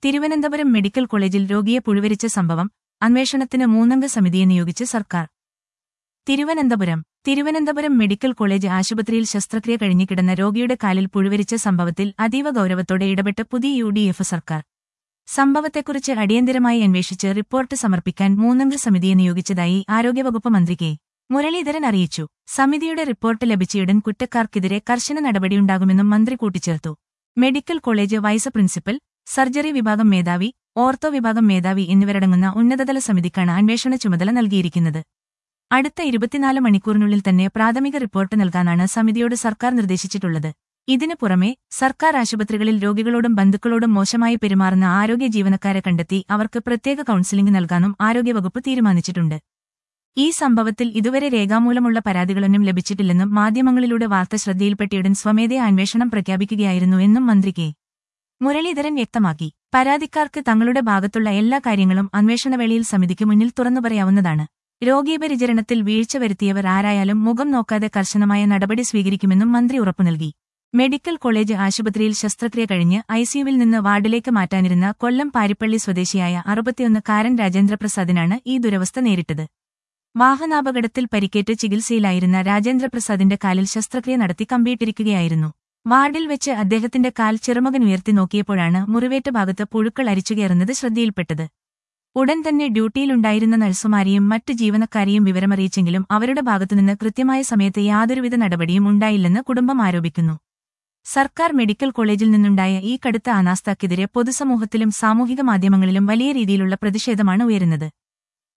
Thiruvananthapuram medical കോളേജിൽ രോഗിയെ പുഴുവരിച്ച സംഭവം അന്വേഷണത്തിന് മൂന്നംഗ സമിതിയെ നിയോഗിച്ച് സർക്കാർ തിരുവനന്തപുരം തിരുവനന്തപുരം മെഡിക്കൽ കോളേജ് ആശുപത്രിയിൽ ശസ്ത്രക്രിയ കഴിഞ്ഞുകിടന്ന രോഗിയുടെ കാലിൽ പുഴുവരിച്ച സംഭവത്തിൽ അതീവ ഗൌരവത്തോടെ ഇടപെട്ട പുതിയ യു ഡി എഫ് സർക്കാർ സംഭവത്തെക്കുറിച്ച് അടിയന്തരമായി അന്വേഷിച്ച് റിപ്പോർട്ട് സമർപ്പിക്കാൻ മൂന്നംഗ സമിതിയെ നിയോഗിച്ചതായി ആരോഗ്യവകുപ്പ് മന്ത്രി കെ മുരളീധരൻ അറിയിച്ചു സമിതിയുടെ റിപ്പോർട്ട് ലഭിച്ചയുടൻ കുറ്റക്കാർക്കെതിരെ കർശന നടപടിയുണ്ടാകുമെന്നും മന്ത്രി കൂട്ടിച്ചേർത്തു medical college vice principal surgery വിഭാഗം മേധാവി ഓർത്തോ വിഭാഗം മേധാവി എന്നിവരടങ്ങുന്ന ഉന്നതതല സമിതിക്കാണ് അന്വേഷണ ചുമതല നൽകിയിരിക്കുന്നത് അടുത്ത ഇരുപത്തിനാല് മണിക്കൂറിനുള്ളിൽ തന്നെ പ്രാഥമിക റിപ്പോർട്ട് നൽകാനാണ് സമിതിയോട് സർക്കാർ നിർദ്ദേശിച്ചിട്ടുള്ളത് ഇതിനു പുറമെ സർക്കാർ ആശുപത്രികളിൽ രോഗികളോടും ബന്ധുക്കളോടും മോശമായി പെരുമാറുന്ന ആരോഗ്യ ജീവനക്കാരെ കണ്ടെത്തി അവർക്ക് പ്രത്യേക കൌൺസിലിംഗ് നൽകാനും ആരോഗ്യവകുപ്പ് തീരുമാനിച്ചിട്ടുണ്ട് ഈ സംഭവത്തിൽ ഇതുവരെ രേഖാമൂലമുള്ള പരാതികളൊന്നും ലഭിച്ചിട്ടില്ലെന്നും മാധ്യമങ്ങളിലൂടെ വാർത്ത ശ്രദ്ധയിൽപ്പെട്ടിയുടൻ സ്വമേധയാ അന്വേഷണം പ്രഖ്യാപിക്കുകയായിരുന്നു എന്നും മന്ത്രി കെ മുരളീധരൻ വ്യക്തമാക്കി പരാതിക്കാർക്ക് തങ്ങളുടെ ഭാഗത്തുള്ള എല്ലാ കാര്യങ്ങളും അന്വേഷണവേളയിൽ സമിതിക്ക് മുന്നിൽ തുറന്നു പറയാവുന്നതാണ് രോഗീപരിചരണത്തിൽ വീഴ്ച വരുത്തിയവർ ആരായാലും മുഖം നോക്കാതെ കർശനമായ നടപടി സ്വീകരിക്കുമെന്നും മന്ത്രി ഉറപ്പു നൽകി മെഡിക്കൽ കോളേജ് ആശുപത്രിയിൽ ശസ്ത്രക്രിയ കഴിഞ്ഞ് ഐസിയുവിൽ നിന്ന് വാർഡിലേക്ക് മാറ്റാനിരുന്ന കൊല്ലം പാരിപ്പള്ളി സ്വദേശിയായ അറുപത്തിയൊന്ന് കാരൻ രാജേന്ദ്രപ്രസാദിനാണ് ഈ ദുരവസ്ഥ നേരിട്ടത് വാഹനാപകടത്തിൽ പരിക്കേറ്റ് ചികിത്സയിലായിരുന്ന രാജേന്ദ്രപ്രസാദിന്റെ കാലിൽ ശസ്ത്രക്രിയ നടത്തി കമ്പിയിട്ടിരിക്കുകയായിരുന്നു വാർഡിൽ വെച്ച് അദ്ദേഹത്തിന്റെ കാൽ ചെറുമകൻ ഉയർത്തി നോക്കിയപ്പോഴാണ് മുറിവേറ്റ ഭാഗത്ത് പുഴുക്കൾ അരിച്ചുകയറുന്നത് ശ്രദ്ധയിൽപ്പെട്ടത് ഉടൻ തന്നെ ഡ്യൂട്ടിയിലുണ്ടായിരുന്ന നഴ്സുമാരെയും മറ്റ് ജീവനക്കാരെയും വിവരമറിയിച്ചെങ്കിലും അവരുടെ ഭാഗത്തുനിന്ന് കൃത്യമായ സമയത്ത് യാതൊരുവിധ നടപടിയും ഉണ്ടായില്ലെന്ന് കുടുംബം ആരോപിക്കുന്നു സർക്കാർ മെഡിക്കൽ കോളേജിൽ നിന്നുണ്ടായ ഈ കടുത്ത അനാസ്ഥക്കെതിരെ പൊതുസമൂഹത്തിലും സാമൂഹിക മാധ്യമങ്ങളിലും വലിയ രീതിയിലുള്ള പ്രതിഷേധമാണ് ഉയരുന്നത്